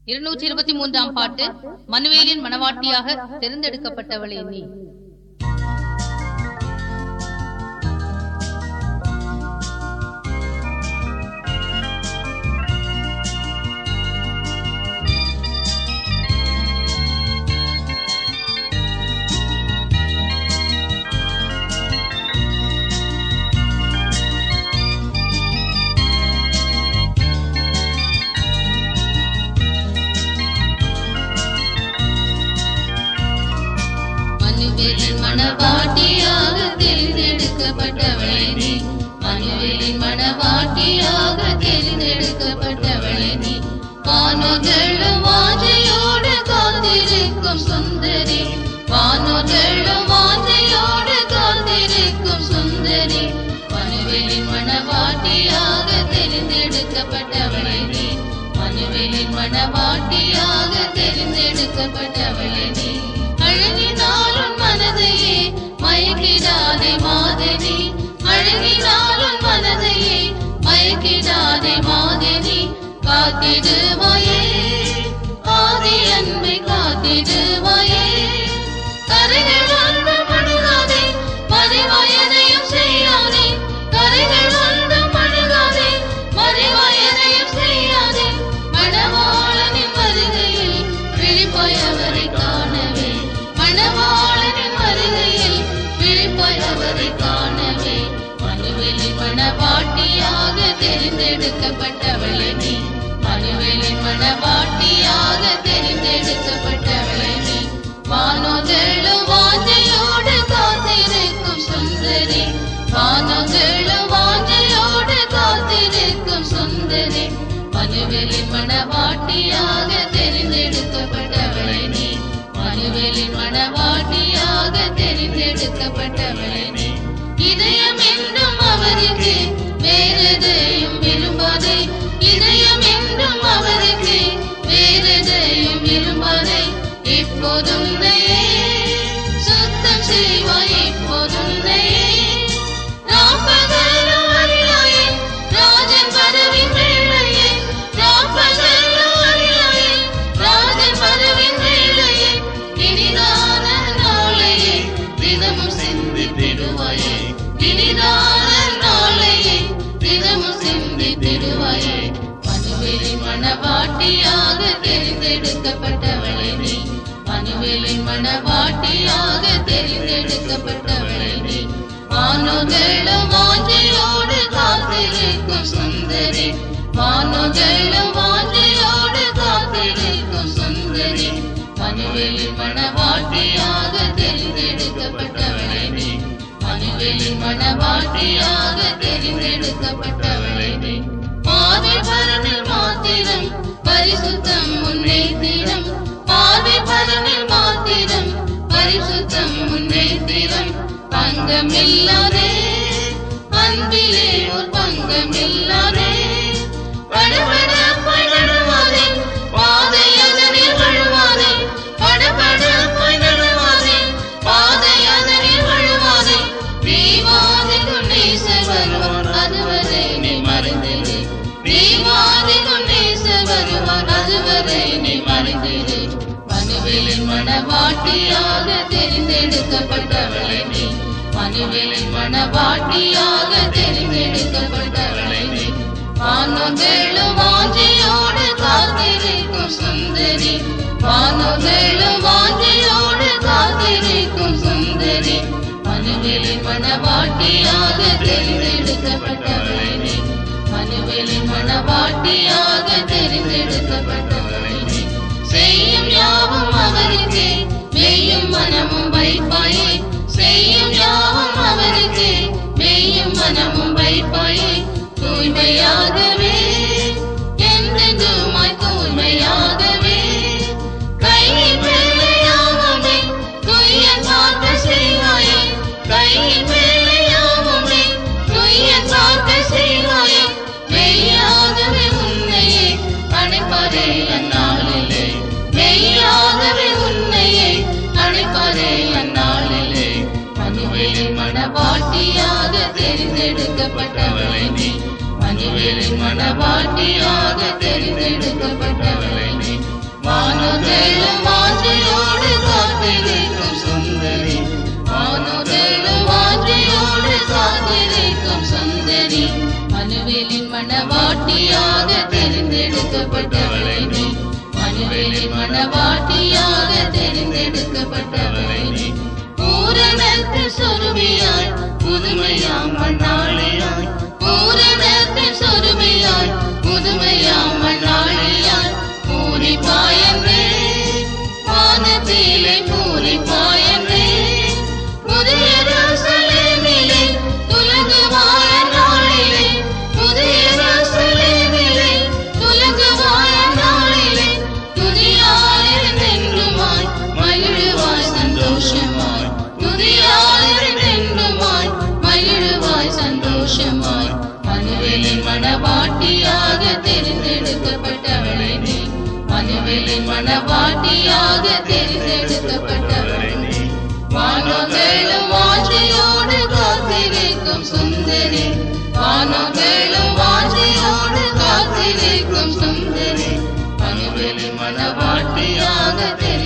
இருநூற்றி இருபத்தி மூன்றாம் பாட்டு மனுவேலின் மணவாட்டியாக தேர்ந்தெடுக்கப்பட்டவளே நீ மனுவேலின் மணவாட்டியாக தேர்ந்தெடுக்கப்பட்டவளே நீ மனுவேலின் மணவாட்டியாக தேர்ந்தெடுக்கப்பட்டவளே நீ வானோர்களும் வாஞ்சையோடு காத்திருக்கும் சுந்தரி வானோர்களும் வாஞ்சையோடு காத்திருக்கும் சுந்தரி மனுவேலின் மணவாட்டியாக தேர்ந்தெடுக்கப்பட்டவளே நீ மனுவேலின் மணவாட்டியாக தேர்ந்தெடுக்கப்பட்டவளே நீ அழகினாலும் மனதையே மயக்கிடாதே மாதனி அழகினாலும் மனதையே மயக்கிடாதே மாதனி காத்திடுவாயே ஆதி அன்பை காத்திடுவாயே கரைகள் வந்து மழுகாதே மறைவாயதையும் செய்யாதே கரைகள் வந்து மழுகாதே மறைவாயதையும் செய்யாதே மணவாளனின் வருகையில் விழிப்பாய் அவரை காணவே மணவாளனின் வருகையில் விழிப்பாய் அவரை காணவே மனுவெளின் மணவாட்டியாக தெரிந்தெடுக்கப்பட்டவளே நீ மனுவெளின் மணவாட்டியாக தெரிந்தெடுக்கப்பட்டவளே நீ வானோதெழும் வாஞ்சையோடு காத்திருக்கும் சுந்தரி வானோதெழும் வாஞ்சையோடு காத்திருக்கும் சுந்தரி மனுவெளின் மணவாட்டியாக தெரிந்தெடுக்கப்பட்டவளே நீ மனுவெளின் மணவாட்டியாக தெரிந்தெடுக்கப்பட்டவளே நீ இதயம் என்றும் அவருக்கு வேறெதையும் விரும்பாதே இதயம் என்றும் அவருக்கு வேறெதையும் விரும்பாதே இப்போதும் உன்னையே சுத்தம் செய்வாய் இப்போதும் உன்னையே ராப்பகலும் அறியாயே ராஜன் பதவின் வேளையே ராப்பகலும் அறியாயே ராஜன் பதவின் வேளையே இனிதான நாளையே தினமும் சிந்தித்திடுவாயே இனிதான நாளையே தினமும் சிந்தித்திடுவாயே மனுவேலின் மணவாட்டியாக தெரிந்தெடுக்கப்பட்டவளே நீ மனுவேலின் மணவாட்டியாக தெரிந்தெடுக்கப்பட்டவளே நீ வானோகளும் வாஞ்சையோடு காத்திருக்கும் சுந்தரி வானோகளும் வாஞ்சையோடு காத்திருக்கும் சுந்தரி மனுவேலின் மணவாட்டியாக தெரிந்தெடுக்கப்பட்டவளே நீ மனுவேலின் மணவாட்டியாக தெரிந்தெடுக்கப்பட்டவளே நீ பாதை பரனில் மாத்திரம் பரிசுத்தம் முன்னே தீரம் பாதை பரனில் மாத்திரம் பரிசுத்தம் முன்னே தீரம் பங்கமில்லாதே அன்பிலே ஒரு பங்கமில்லாதே படபடப்பாய் நடுவாதே பாதை அதனில் வழுவாதே படபடப்பாய் நடுவாதே பாதை அதனில் வழுவாதே தீவாதி குண்டேச வருவார் அதுவரை நீ மறைந்திரு தீவாதி குண்டேச வருவார் அதுவரை நீ மறைந்திரு மனுவேலின் மணவாட்டியாக தெரிந்தெடுக்கப்பட்டவளை நீ மனுவேலின் மணவாட்டியாக தெரிந்தெடுக்கப்பட்டவளை நீ வானோகளும் வாஞ்சையோடு காத்திருக்கும் சுந்தரி வானோகளும் வாஞ்சையோடு காத்திருக்கும் சுந்தரி மனுவேலின் மணவாட்டியாக தெரிந்தெடுக்கப்பட்டவளை நீ மனுவேலின் மணவாட்டியாக தெரிந்தெடுக்கப்பட்டவளை நீ செய்யும் யாவும் அவருக்கு மெய்யும் மனமும் வைப்பாயே செய்யும் யாவும் அவருக்கு மெய்யும் மனமும் வைப்பாயே தூய்மையாகவே என்றென்றுமாய் தூய்மையாகவே கையின் வேலையாகவே துய்ய பார்க்க செய்வாயே கையின் வேலையாகவே துய்ய பார்க்க செய்வாயே மெய்யாகவே உன்னையே அழைப்பதே அந்நாளிலே மெய்யாகவே உன்னையே அழைப்பதே அந்நாளிலே மனுவேலின் மணவாட்டியாக தெரிந்தெடுக்கப்பட்டவளை நீ மனுவேலின் மணவாட்டியாக தெரிந்தெடுக்கப்பட்டவளை நீ வானோதேழும் வாஞ்சையோடு காத்திருக்கும் சுந்தரி வானோதேழும் வாஞ்சையோடு காத்திருக்கும் சுந்தரி மனுவேலின் மணவாட்டியாக தெரிந்தெடுக்கப்பட்டவளை நீ மனுவேலின் மணவாட்டியாக தெரிந்தெடுக்கப்பட்டவளை நீ பூரணத்தில் சொருவியாய் புதுமையாம் மண்ணாளியாய் பூரணத்தில் சொருவியாய் புதுமையாம் மண்ணாளியாய் பூரிப்பாயன்றே வானத்திலே பூரிப்பாயன்றே புதிய ராசலேமிலே துலங்குவாழ நாளிலே புதிய ராசலேமிலே துலங்குவாழ நாளிலே துதியாயிருந்தென்றுமாய் மகிழுவாய் சந்தோஷமாய் துதியாயிருந்தென்றுமாய் மகிழுவாய் சந்தோஷமாய் மனுவேலின் மணவாட்டியாக தெரிந்தெடுக்கப்பட்டவளை நீ மனுவேலின் மணவாட்டியாக தெரிந்தெடுக்கப்பட்டவளை நீ வானோகளும் வாஞ்சையோடு காத்திருக்கும் சுந்தரி வானோகளும் வாஞ்சையோடு காத்திருக்கும் சுந்தரி மனுவேலின் மணவாட்டியாக தெரிந்து